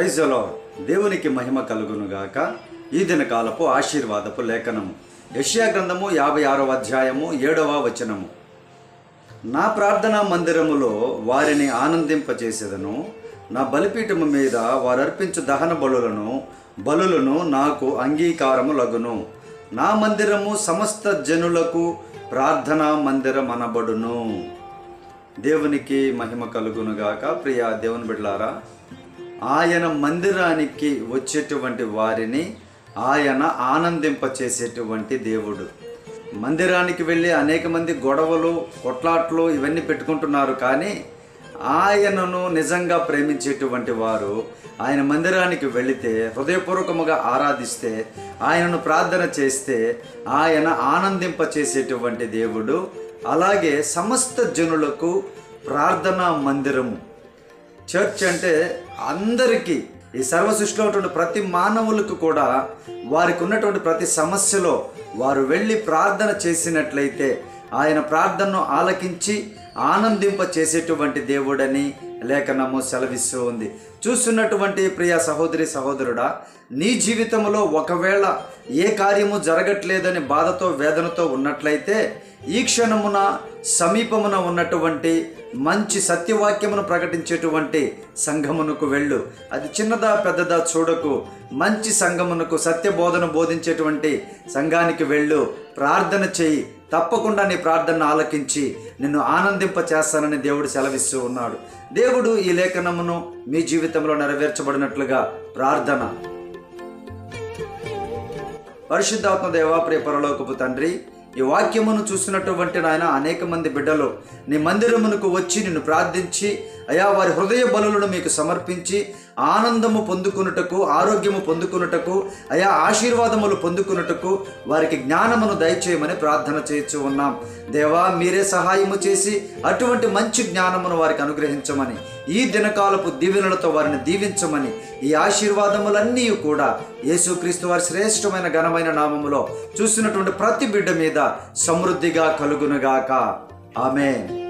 praise అలో దేవునికి మహిమ కలుగునుగాక ఈ దిన కాలపు ఆశీర్వాదపు లేఖనము యెషయా గ్రంథము యాభై ఆరవ అధ్యాయము ఏడవ వచనము నా ప్రార్థనా మందిరములో వారిని ఆనందింపచేసేదను నా బలిపీఠము మీద వారు అర్పించు దహన బలులను బలులను నాకు అంగీకారము లగును నా మందిరము సమస్త జనులకు ప్రార్థనా మందిరం అనబడును దేవునికి మహిమ కలుగునుగాక ప్రియ దేవుని బిడ్డలారా ఆయన మందిరానికి వచ్చేటువంటి వారిని ఆయన ఆనందింపచేసేటువంటి దేవుడు మందిరానికి వెళ్ళి అనేక మంది గొడవలు కొట్లాట్లు ఇవన్నీ పెట్టుకుంటున్నారు కానీ ఆయనను నిజంగా ప్రేమించేటువంటి వారు ఆయన మందిరానికి వెళితే హృదయపూర్వకముగా ఆరాధిస్తే ఆయనను ప్రార్థన చేస్తే ఆయన ఆనందింపచేసేటువంటి దేవుడు అలాగే సమస్త జనులకు ప్రార్థనా మందిరము చర్చ్ అంటే అందరికీ ఈ సర్వ సృష్టిలో ఉన్నటువంటి ప్రతి మానవులకు కూడా వారికి ఉన్నటువంటి ప్రతి సమస్యలో వారు వెళ్ళి ప్రార్థన చేసినట్లయితే ఆయన ప్రార్థనను ఆలకించి ఆనందింప చేసేటువంటి దేవుడని లేఖనము సెలవిస్తూ ఉంది చూస్తున్నటువంటి ప్రియ సహోదరి సహోదరుడా నీ జీవితంలో ఒకవేళ ఏ కార్యము జరగట్లేదని బాధతో వేదనతో ఉన్నట్లయితే ఈ క్షణమున సమీపమున ఉన్నటువంటి మంచి సత్యవాక్యమును ప్రకటించేటువంటి సంఘమునకు వెళ్ళు అది చిన్నదా పెద్దదా చూడకు మంచి సంఘమునకు సత్యబోధన బోధించేటువంటి సంఘానికి వెళ్ళు ప్రార్థన చేయి తప్పకుండా నీ ప్రార్థన ఆలకించి నిన్ను ఆనందింప చేస్తానని దేవుడు సెలవిస్తూ ఉన్నాడు దేవుడు ఈ లేఖనమును మీ జీవితంలో నెరవేర్చబడినట్లుగా ప్రార్థన పరిశుద్ధాత్మ దేవా ప్రియ పరలోకపు తండ్రి ఈ వాక్యమును చూసినటువంటి నాయన అనేక మంది బిడ్డలు నీ మందిరమునకు వచ్చి నిన్ను ప్రార్థించి అయా వారి హృదయ బలులను మీకు సమర్పించి ఆనందము పొందుకున్నటకు ఆరోగ్యము పొందుకున్నటకు అయా ఆశీర్వాదములు పొందుకున్నటకు వారికి జ్ఞానమును దయచేయమని ప్రార్థన చేయొచ్చు ఉన్నాం దేవా మీరే సహాయము చేసి అటువంటి మంచి జ్ఞానమును వారికి అనుగ్రహించమని ఈ దినకాలపు దీవెనలతో వారిని దీవించమని ఈ ఆశీర్వాదములన్నీ కూడా యేసుక్రీస్తు వారి శ్రేష్టమైన ఘనమైన నామములో చూసినటువంటి ప్రతి బిడ్డ మీద సమృద్ధిగా కలుగునుగాక ఆమె